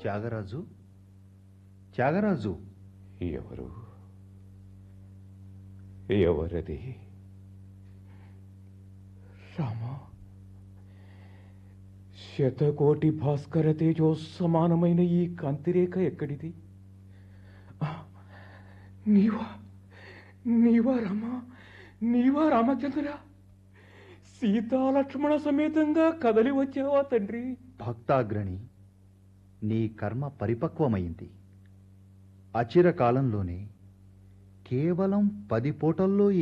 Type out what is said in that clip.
త్యాగరాజు త్యాగరాజు ఎవరు ఎవరది రామా శతకోటి భాస్కర తేజో సమానమైన ఈ కాంతిరేఖ ఎక్కడిది ఆ, నీవా నీవా రామా నీవా రామచంద్ర సీతాలక్ష్మణ సమేతంగా కదలి వచ్చావా తండ్రి భక్తాగ్రణి నీ కర్మ పరిపక్వమైంది అచిర కాలంలోనే కేవలం పది పూటల్లో